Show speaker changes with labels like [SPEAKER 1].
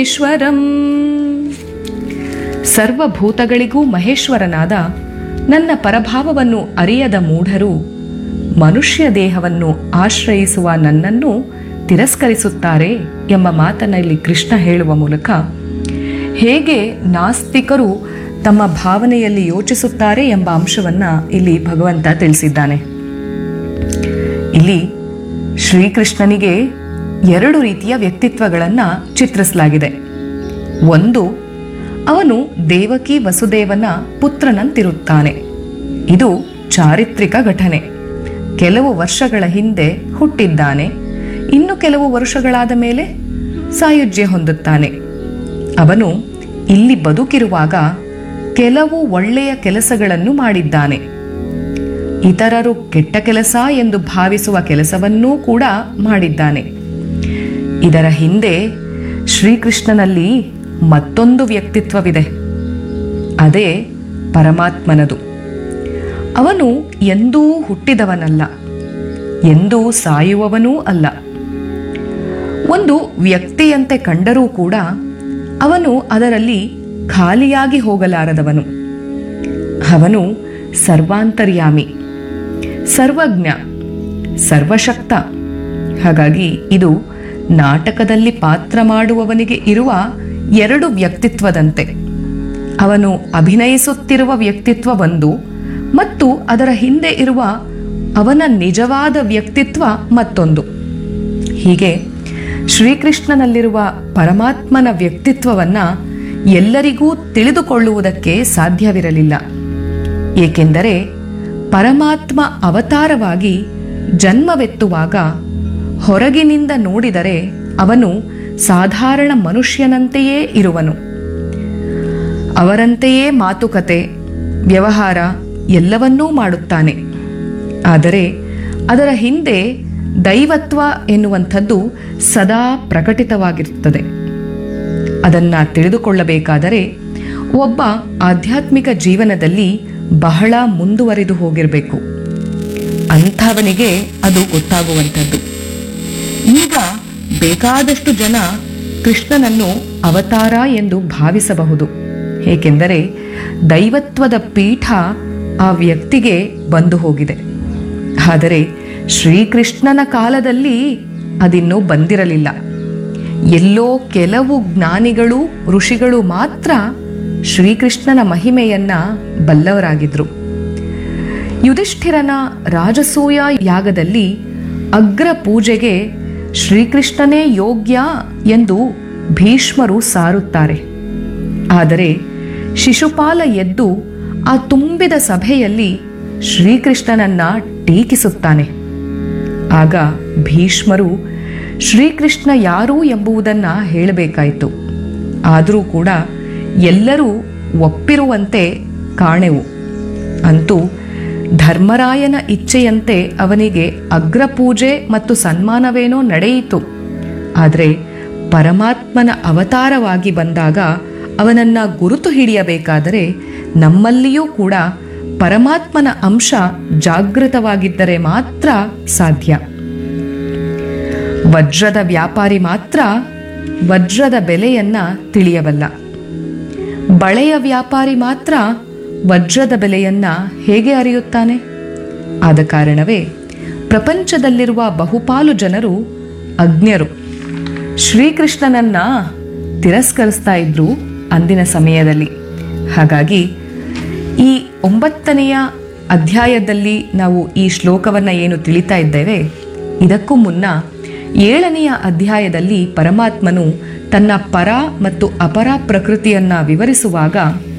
[SPEAKER 1] ಈಶ್ವರಂ ಸರ್ವಭೂತಗಳಿಗೂ ಮಹೇಶ್ವರನಾದ ನನ್ನ ಪರಭಾವವನ್ನು ಅರಿಯದ ಮೂಢರು ಮನುಷ್ಯ ದೇಹವನ್ನು ಆಶ್ರಯಿಸುವ ನನ್ನನ್ನು ತಿರಸ್ಕರಿಸುತ್ತಾರೆ ಎಂಬ ಮಾತನ್ನ ಇಲ್ಲಿ ಕೃಷ್ಣ ಹೇಳುವ ಮೂಲಕ ಹೇಗೆ ನಾಸ್ತಿಕರು ತಮ್ಮ ಭಾವನೆಯಲ್ಲಿ ಯೋಚಿಸುತ್ತಾರೆ ಎಂಬ ಅಂಶವನ್ನ ಇಲ್ಲಿ ಭಗವಂತ ತಿಳಿಸಿದ್ದಾನೆ ಇಲ್ಲಿ ಶ್ರೀಕೃಷ್ಣನಿಗೆ ಎರಡು ರೀತಿಯ ವ್ಯಕ್ತಿತ್ವಗಳನ್ನು ಚಿತ್ರಿಸಲಾಗಿದೆ ಒಂದು ಅವನು ದೇವಕಿ ವಸುದೇವನ ಪುತ್ರನಂತಿರುತ್ತಾನೆ ಇದು ಚಾರಿತ್ರಿಕ ಘಟನೆ ಕೆಲವು ವರ್ಷಗಳ ಹಿಂದೆ ಹುಟ್ಟಿದ್ದಾನೆ ಇನ್ನು ಕೆಲವು ವರ್ಷಗಳಾದ ಮೇಲೆ ಸಾಯುಜ್ಯ ಹೊಂದುತ್ತಾನೆ ಅವನು ಇಲ್ಲಿ ಬದುಕಿರುವಾಗ ಕೆಲವು ಒಳ್ಳೆಯ ಕೆಲಸಗಳನ್ನು ಮಾಡಿದ್ದಾನೆ ಇತರರು ಕೆಟ್ಟ ಕೆಲಸ ಎಂದು ಭಾವಿಸುವ ಕೆಲಸವನ್ನೂ ಕೂಡ ಮಾಡಿದ್ದಾನೆ ಇದರ ಹಿಂದೆ ಶ್ರೀಕೃಷ್ಣನಲ್ಲಿ ಮತ್ತೊಂದು ವ್ಯಕ್ತಿತ್ವವಿದೆ ಅದೇ ಪರಮಾತ್ಮನದು ಅವನು ಎಂದೂ ಹುಟ್ಟಿದವನಲ್ಲ ಎಂದೂ ಸಾಯುವವನೂ ಅಲ್ಲ ಒಂದು ವ್ಯಕ್ತಿಯಂತೆ ಕಂಡರೂ ಕೂಡ ಅವನು ಅದರಲ್ಲಿ ಖಾಲಿಯಾಗಿ ಹೋಗಲಾರದವನು ಅವನು ಸರ್ವಾಂತರ್ಯಾಮಿ ಸರ್ವಜ್ಞ ಸರ್ವಶಕ್ತ ಹಾಗಾಗಿ ಇದು ನಾಟಕದಲ್ಲಿ ಪಾತ್ರ ಮಾಡುವವನಿಗೆ ಇರುವ ಎರಡು ವ್ಯಕ್ತಿತ್ವದಂತೆ ಅವನು ಅಭಿನಯಿಸುತ್ತಿರುವ ವ್ಯಕ್ತಿತ್ವ ಒಂದು ಮತ್ತು ಅದರ ಹಿಂದೆ ಇರುವ ಅವನ ನಿಜವಾದ ವ್ಯಕ್ತಿತ್ವ ಮತ್ತೊಂದು ಹೀಗೆ ಶ್ರೀಕೃಷ್ಣನಲ್ಲಿರುವ ಪರಮಾತ್ಮನ ವ್ಯಕ್ತಿತ್ವವನ್ನ ಎಲ್ಲರಿಗೂ ತಿಳಿದುಕೊಳ್ಳುವುದಕ್ಕೆ ಸಾಧ್ಯವಿರಲಿಲ್ಲ ಏಕೆಂದರೆ ಪರಮಾತ್ಮ ಅವತಾರವಾಗಿ ಜನ್ಮವೆತ್ತುವಾಗ ಹೊರಗಿನಿಂದ ನೋಡಿದರೆ ಅವನು ಸಾಧಾರಣ ಮನುಷ್ಯನಂತೆಯೇ ಇರುವನು ಅವರಂತೆಯೇ ಮಾತುಕತೆ ವ್ಯವಹಾರ ಎಲ್ಲವನ್ನೂ ಮಾಡುತ್ತಾನೆ ಆದರೆ ಅದರ ಹಿಂದೆ ದೈವತ್ವ ಎನ್ನುವಂಥದ್ದು ಸದಾ ಪ್ರಕಟಿತವಾಗಿರುತ್ತದೆ ಅದನ್ನ ತಿಳಿದುಕೊಳ್ಳಬೇಕಾದರೆ ಒಬ್ಬ ಆಧ್ಯಾತ್ಮಿಕ ಜೀವನದಲ್ಲಿ ಬಹಳ ಮುಂದುವರಿದು ಹೋಗಿರಬೇಕು ಅಂಥವನಿಗೆ ಅದು ಗೊತ್ತಾಗುವಂಥದ್ದು ಈಗ ಬೇಕಾದಷ್ಟು ಜನ ಕೃಷ್ಣನನ್ನು ಅವತಾರ ಎಂದು ಭಾವಿಸಬಹುದು ಏಕೆಂದರೆ ದೈವತ್ವದ ಪೀಠ ಆ ವ್ಯಕ್ತಿಗೆ ಬಂದು ಹೋಗಿದೆ ಆದರೆ ಶ್ರೀಕೃಷ್ಣನ ಕಾಲದಲ್ಲಿ ಅದಿನ್ನೂ ಬಂದಿರಲಿಲ್ಲ ಎಲ್ಲೋ ಕೆಲವು ಜ್ಞಾನಿಗಳು ಋಷಿಗಳು ಮಾತ್ರ ಶ್ರೀಕೃಷ್ಣನ ಮಹಿಮೆಯನ್ನ ಬಲ್ಲವರಾಗಿದ್ರು ಯುಧಿಷ್ಠಿರನ ರಾಜಸೂಯ ಯಾಗದಲ್ಲಿ ಅಗ್ರ ಪೂಜೆಗೆ ಶ್ರೀಕೃಷ್ಣನೇ ಯೋಗ್ಯ ಎಂದು ಭೀಷ್ಮರು ಸಾರುತ್ತಾರೆ ಆದರೆ ಶಿಶುಪಾಲ ಎದ್ದು ಆ ತುಂಬಿದ ಸಭೆಯಲ್ಲಿ ಶ್ರೀಕೃಷ್ಣನನ್ನ ಟೀಕಿಸುತ್ತಾನೆ ಆಗ ಭೀಷ್ಮರು ಶ್ರೀಕೃಷ್ಣ ಯಾರು ಎಂಬುದನ್ನ ಹೇಳಬೇಕಾಯಿತು ಆದರೂ ಕೂಡ ಎಲ್ಲರೂ ಒಪ್ಪಿರುವಂತೆ ಕಾಣೆವು ಅಂತೂ ಧರ್ಮರಾಯನ ಇಚ್ಛೆಯಂತೆ ಅವನಿಗೆ ಅಗ್ರಪೂಜೆ ಮತ್ತು ಸನ್ಮಾನವೇನೋ ನಡೆಯಿತು ಆದರೆ ಪರಮಾತ್ಮನ ಅವತಾರವಾಗಿ ಬಂದಾಗ ಅವನನ್ನ ಗುರುತು ಹಿಡಿಯಬೇಕಾದರೆ ನಮ್ಮಲ್ಲಿಯೂ ಕೂಡ ಪರಮಾತ್ಮನ ಅಂಶ ಜಾಗೃತವಾಗಿದ್ದರೆ ಮಾತ್ರ ಸಾಧ್ಯ ವಜ್ರದ ವ್ಯಾಪಾರಿ ಮಾತ್ರ ವಜ್ರದ ಬೆಲೆಯನ್ನ ತಿಳಿಯಬಲ್ಲ ಬಳೆಯ ವ್ಯಾಪಾರಿ ಮಾತ್ರ ವಜ್ರದ ಬೆಲೆಯನ್ನ ಹೇಗೆ ಅರಿಯುತ್ತಾನೆ ಆದ ಕಾರಣವೇ ಪ್ರಪಂಚದಲ್ಲಿರುವ ಬಹುಪಾಲು ಜನರು ಅಜ್ಞರು ಶ್ರೀಕೃಷ್ಣನನ್ನ ತಿರಸ್ಕರಿಸ್ತಾ ಇದ್ರು ಅಂದಿನ ಸಮಯದಲ್ಲಿ ಹಾಗಾಗಿ ಈ ಒಂಬತ್ತನೆಯ ಅಧ್ಯಾಯದಲ್ಲಿ ನಾವು ಈ ಶ್ಲೋಕವನ್ನು ಏನು ತಿಳಿತಾ ಇದ್ದೇವೆ ಇದಕ್ಕೂ ಮುನ್ನ ಏಳನೆಯ ಅಧ್ಯಾಯದಲ್ಲಿ ಪರಮಾತ್ಮನು ತನ್ನ ಪರ ಮತ್ತು ಅಪರ ಪ್ರಕೃತಿಯನ್ನ ವಿವರಿಸುವಾಗ